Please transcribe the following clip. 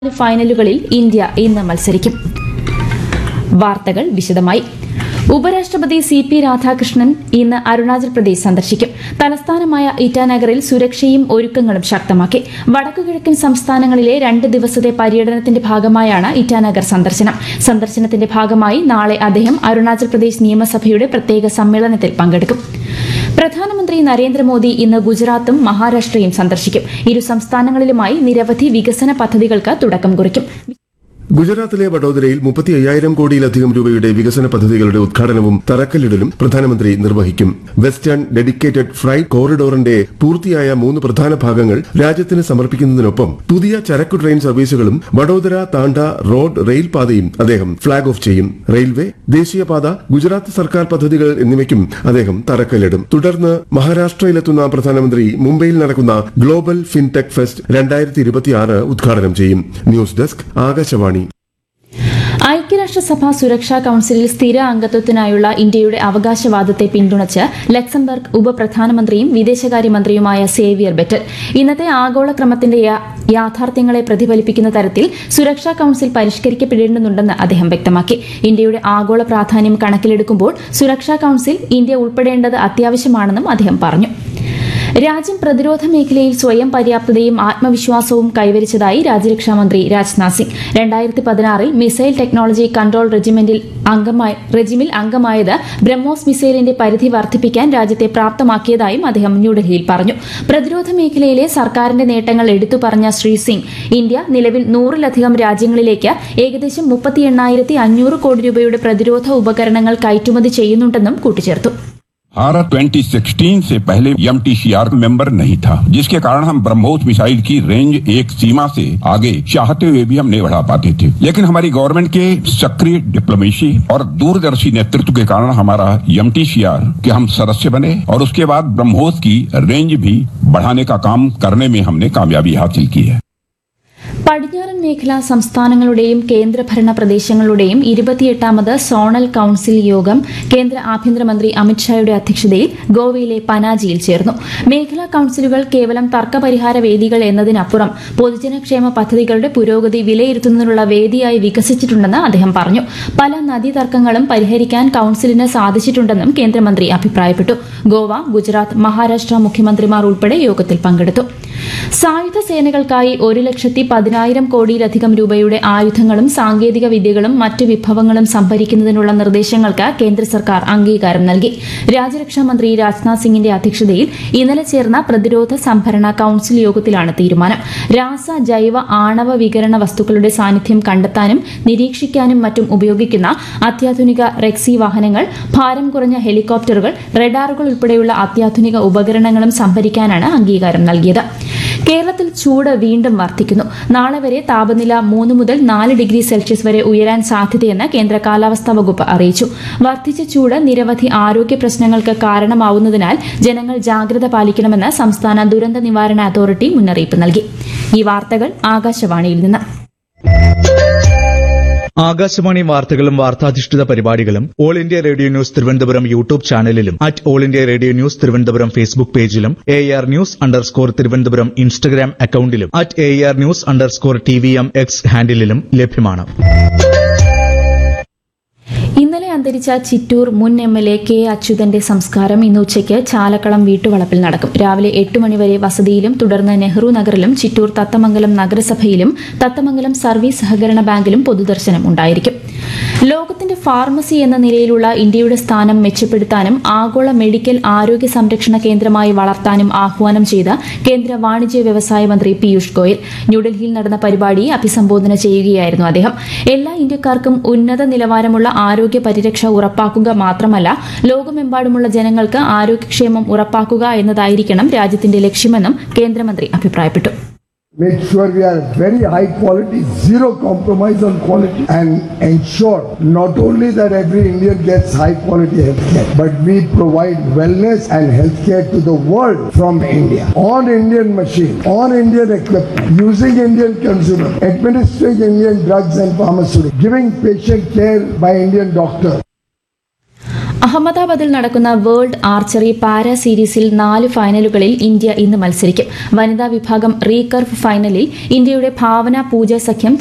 ഫൈനലുകളിൽ India ഇന്ന് മത്സരിക്കും വാർത്തകൾ വിശദമായി ഉപരാഷ്ട്രപതി സി പി രാധാകൃഷ്ണൻ ഇന്ന് അരുണാചൽ പ്രദേശ് സന്ദർശിക്കും തലസ്ഥാനമായ ഇറ്റാനഗറിൽ സുരക്ഷയും ഒരുക്കങ്ങളും ശക്തമാക്കി വടക്കുകിഴക്കൻ സംസ്ഥാനങ്ങളിലെ രണ്ട് ദിവസത്തെ പര്യടനത്തിന്റെ ഭാഗമായാണ് ഇറ്റാനഗർ സന്ദർശനം സന്ദർശനത്തിന്റെ ഭാഗമായി നാളെ അദ്ദേഹം അരുണാചൽ പ്രദേശ് നിയമസഭയുടെ പ്രത്യേക സമ്മേളനത്തിൽ പങ്കെടുക്കും പ്രധാനമന്ത്രി നരേന്ദ്രമോദി ഇന്ന് ഗുജറാത്തും മഹാരാഷ്ട്രയും സന്ദർശിക്കും ഇരു സംസ്ഥാനങ്ങളിലുമായി നിരവധി വികസന പദ്ധതികൾക്ക് തുടക്കം കുറിക്കും ഗുജറാത്തിലെ വഡോദരയിൽ മുപ്പത്തി അയ്യായിരം കോടിയിലധികം രൂപയുടെ വികസന പദ്ധതികളുടെ ഉദ്ഘാടനവും തറക്കല്ലിടലും പ്രധാനമന്ത്രി നിർവഹിക്കും വെസ്റ്റേൺ ഡെഡിക്കേറ്റഡ് ഫ്രൈറ്റ് കോറിഡോറിന്റെ പൂർത്തിയായ മൂന്ന് പ്രധാന ഭാഗങ്ങൾ രാജ്യത്തിന് സമർപ്പിക്കുന്നതിനൊപ്പം പുതിയ ചരക്കു ട്രെയിൻ സർവീസുകളും വഡോദര താണ്ട റോഡ് റെയിൽ പാതയും അദ്ദേഹം ഫ്ളാഗ് ഓഫ് ചെയ്യും റെയിൽവേ ദേശീയപാത ഗുജറാത്ത് സർക്കാർ പദ്ധതികൾ എന്നിവയ്ക്കും അദ്ദേഹം തറക്കല്ലിടും തുടർന്ന് മഹാരാഷ്ട്രയിലെത്തുന്ന പ്രധാനമന്ത്രി മുംബൈയിൽ നടക്കുന്ന ഗ്ലോബൽ ഫിൻടെക് ഫെസ്റ്റ് രണ്ടായിരത്തി ഇരുപത്തിയാറ് ഉദ്ഘാടനം ചെയ്യും ന്യൂസ് ഡെസ്ക് ആകാശവാണി ഐക്യരാഷ്ട്രസഭ സുരക്ഷാ കൌൺസിലിൽ സ്ഥിര അംഗത്വത്തിനായുള്ള ഇന്ത്യയുടെ അവകാശവാദത്തെ പിന്തുണച്ച് ലക്സംബർഗ് ഉപപ്രധാനമന്ത്രിയും വിദേശകാര്യമന്ത്രിയുമായ സേവിയർ ബെറ്റൽ ഇന്നത്തെ ആഗോള ക്രമത്തിന്റെ യാ- യാഥാർത്ഥ്യങ്ങളെ പ്രതിഫലിപ്പിക്കുന്ന തരത്തിൽ സുരക്ഷാ കൌൺസിൽ പരിഷ്കരിക്കപ്പെടേണ്ടതുണ്ടെന്ന് അദ്ദേഹം വ്യക്തമാക്കി ഇന്ത്യയുടെ ആഗോള പ്രാധാന്യം കണക്കിലെടുക്കുമ്പോൾ സുരക്ഷാ കൌൺസിൽ ഇന്ത്യ ഉൾപ്പെടേണ്ടത് അത്യാവശ്യമാണെന്നും അദ്ദേഹം പറഞ്ഞു രാജ്യം പ്രതിരോധ മേഖലയിൽ സ്വയം പര്യാപ്തതയും ആത്മവിശ്വാസവും കൈവരിച്ചതായി രാജ്യരക്ഷാമന്ത്രി രാജ്നാഥ് സിംഗ് രണ്ടായിരത്തി പതിനാറിൽ മിസൈൽ ടെക്നോളജി കൺട്രോൾ റെജിമെന്റിൽ അംഗമായി റെജിമിൽ അംഗമായത് ബ്രഹ്മോസ് മിസൈലിന്റെ പരിധി വർദ്ധിപ്പിക്കാൻ രാജ്യത്തെ പ്രാപ്തമാക്കിയതായും അദ്ദേഹം ന്യൂഡൽഹിയിൽ പറഞ്ഞു പ്രതിരോധ മേഖലയിലെ സർക്കാരിന്റെ നേട്ടങ്ങൾ എടുത്തു പറഞ്ഞ ശ്രീ സിംഗ് ഇന്ത്യ നിലവിൽ നൂറിലധികം രാജ്യങ്ങളിലേക്ക് ഏകദേശം മുപ്പത്തി എണ്ണായിരത്തി അഞ്ഞൂറ് കോടി രൂപയുടെ പ്രതിരോധ ഉപകരണങ്ങൾ കയറ്റുമതി ചെയ്യുന്നുണ്ടെന്നും കൂട്ടിച്ചേർത്തു भारत 2016 से पहले एमटीसीआर मेंबर नहीं था जिसके कारण हम ब्रह्मोस मिसाइल की रेंज एक सीमा से आगे चाहते हुए भी हम नहीं बढ़ा पाते थे लेकिन हमारी गवर्नमेंट के सक्रिय डिप्लोमेसी और दूरदर्शी नेतृत्व के कारण हमारा एमटीसीआर के हम सदस्य बने और उसके बाद ब्रह्मोस की रेंज भी बढ़ाने का काम करने में हमने कामयाबी हासिल की है പടിഞ്ഞാറൻ മേഖല സംസ്ഥാനങ്ങളുടെയും കേന്ദ്രഭരണ പ്രദേശങ്ങളുടെയും ഇരുപത്തിയെട്ടാമത് സോണൽ കൌൺസിൽ യോഗം കേന്ദ്ര ആഭ്യന്തരമന്ത്രി അമിത്ഷായുടെ അധ്യക്ഷതയിൽ ഗോവയിലെ പനാജിയിൽ ചേർന്നു മേഖലാ കൌൺസിലുകൾ കേവലം തർക്കപരിഹാര വേദികൾ എന്നതിനപ്പുറം പൊതുജനക്ഷേമ പദ്ധതികളുടെ പുരോഗതി വിലയിരുത്തുന്നതിനുള്ള വേദിയായി വികസിച്ചിട്ടുണ്ടെന്ന് അദ്ദേഹം പറഞ്ഞു പല നദീതർക്കങ്ങളും പരിഹരിക്കാൻ കൌൺസിലിന് സാധിച്ചിട്ടുണ്ടെന്നും കേന്ദ്രമന്ത്രി അഭിപ്രായപ്പെട്ടു ഗോവ ഗുജറാത്ത് മഹാരാഷ്ട്ര മുഖ്യമന്ത്രിമാർ ഉൾപ്പെടെ യോഗത്തിൽ പങ്കെടുത്തു സായുധ സേനകൾക്കായി ഒരു ലക്ഷത്തി പതിനായിരം കോടിയിലധികം രൂപയുടെ ആയുധങ്ങളും സാങ്കേതിക വിദ്യകളും മറ്റ് വിഭവങ്ങളും സംഭരിക്കുന്നതിനുള്ള നിർദ്ദേശങ്ങൾക്ക് കേന്ദ്ര സർക്കാർ അംഗീകാരം നൽകി രാജ്യരക്ഷാ മന്ത്രി രാജ്നാഥ് സിംഗിന്റെ അധ്യക്ഷതയിൽ ഇന്നലെ ചേർന്ന പ്രതിരോധ സംഭരണ കൌൺസിൽ യോഗത്തിലാണ് തീരുമാനം രാസ ജൈവ ആണവ വികരണ വസ്തുക്കളുടെ സാന്നിധ്യം കണ്ടെത്താനും നിരീക്ഷിക്കാനും മറ്റും ഉപയോഗിക്കുന്ന അത്യാധുനിക റെക്സി വാഹനങ്ങൾ ഭാരം കുറഞ്ഞ ഹെലികോപ്റ്ററുകൾ റഡാറുകൾ ഉൾപ്പെടെയുള്ള അത്യാധുനിക ഉപകരണങ്ങളും സംഭരിക്കാനാണ് അംഗീകാരം നൽകിയത് കേരളത്തിൽ ചൂട് വീണ്ടും വർദ്ധിക്കുന്നു നാളെ വരെ താപനില മൂന്ന് മുതൽ നാല് ഡിഗ്രി സെൽഷ്യസ് വരെ ഉയരാൻ സാധ്യതയെന്ന് കേന്ദ്ര കാലാവസ്ഥാ വകുപ്പ് അറിയിച്ചു വർദ്ധിച്ച ചൂട് നിരവധി ആരോഗ്യ പ്രശ്നങ്ങൾക്ക് കാരണമാവുന്നതിനാൽ ജനങ്ങൾ ജാഗ്രത പാലിക്കണമെന്ന് സംസ്ഥാന ദുരന്ത നിവാരണ അതോറിറ്റി മുന്നറിയിപ്പ് നൽകി ഈ വാർത്തകൾ ആകാശവാണിയിൽ നിന്ന് ആകാശവാണി വാർത്തകളും വാർത്താധിഷ്ഠിത പരിപാടികളും all India radio news Thiruvananthapuram YouTube ചാനലിലും at all India radio news Thiruvananthapuram Facebook പേജിലും A R news underscore Thiruvananthapuram Instagram അക്കൌണ്ടിലും at A R news underscore T V M X ഹാൻഡിലും ലഭ്യമാണ് ഇന്നലെ അന്തരിച്ച ചിറ്റൂർ മുൻ എം എൽ എ കെ അച്യുതന്റെ സംസ്കാരം ഇന്ന് ഉച്ചയ്ക്ക് ചാലക്കളം വീട്ടുവളപ്പിൽ നടക്കും രാവിലെ എട്ട് മണിവരെ വസതിയിലും തുടർന്ന് നെഹ്റു നഗറിലും ചിറ്റൂർ തത്തമംഗലം നഗരസഭയിലും തത്തമംഗലം സർവീസ് സഹകരണ ബാങ്കിലും പൊതുദർശനം ഉണ്ടായിരിക്കും ലോകത്തിന്റെ ഫാർമസി എന്ന നിലയിലുള്ള ഇന്ത്യയുടെ സ്ഥാനം മെച്ചപ്പെടുത്താനും ആഗോള മെഡിക്കൽ ആരോഗ്യ സംരക്ഷണ കേന്ദ്രമായി വളർത്താനും ആഹ്വാനം ചെയ്ത കേന്ദ്ര വാണിജ്യ വ്യവസായ മന്ത്രി പീയൂഷ് ഗോയൽ ന്യൂഡൽഹിയിൽ നടന്ന പരിപാടിയെ അഭിസംബോധന ചെയ്യുകയായിരുന്നു അദ്ദേഹം എല്ലാ ഇന്ത്യക്കാർക്കും ഉന്നത നിലവാരമുള്ള ആരോഗ്യ പരിരക്ഷ ഉറപ്പാക്കുക മാത്രമല്ല ലോകമെമ്പാടുമുള്ള ജനങ്ങൾക്ക് ആരോഗ്യക്ഷേമം ഉറപ്പാക്കുക എന്നതായിരിക്കണം രാജ്യത്തിന്റെ ലക്ഷ്യമെന്നും കേന്ദ്രമന്ത്രി അഭിപ്രായപ്പെട്ടു make sure we are very high quality, zero compromise on quality, and ensure not only that every Indian gets high quality healthcare, but we provide wellness and healthcare to the world from India on Indian machine, on Indian equipment, using Indian consumers, administering Indian drugs and pharmaceuticals, giving patient care by Indian doctors. അഹമ്മദാബാദിൽ നടക്കുന്ന world archery para സീരീസിൽ നാല് ഫൈനലുകളിൽ India ഇന്ന് മത്സരിക്കും വനിതാ വിഭാഗം റീകർവ് ഫൈനലിൽ ഇന്ത്യയുടെ ഭാവന പൂജ സഖ്യം